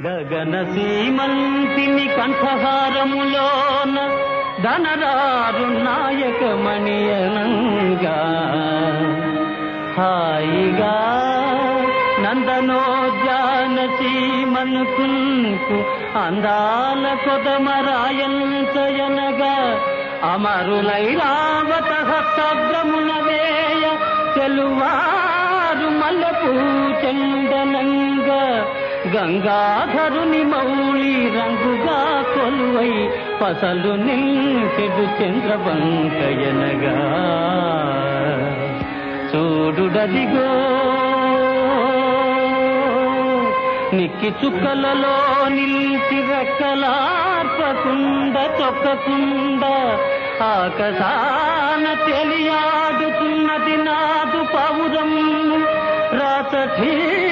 గగన సీమంతిని కంఠహారములోన ధనరారు నాయకమణియనంగా హాయిగా నందనోద్యాన సీమనుకుంకు అందాల కొదమరాయంతయనగా అమరులై రావత హస్తగ్రమున వేయ చెలువారు మల్లెపూ చెండనంగా గంగాధరుని మౌళి రంగుగా కొలువై పసలు నిల్చెడు చంద్రవంకయనగా చూడుడదిగో నిక్కి చుక్కలలో నిలిచి రెక్కలార్పకుండ తొక్కకుండ ఆకాశాన తెలియాడుతున్నది నాదు పౌరం రాత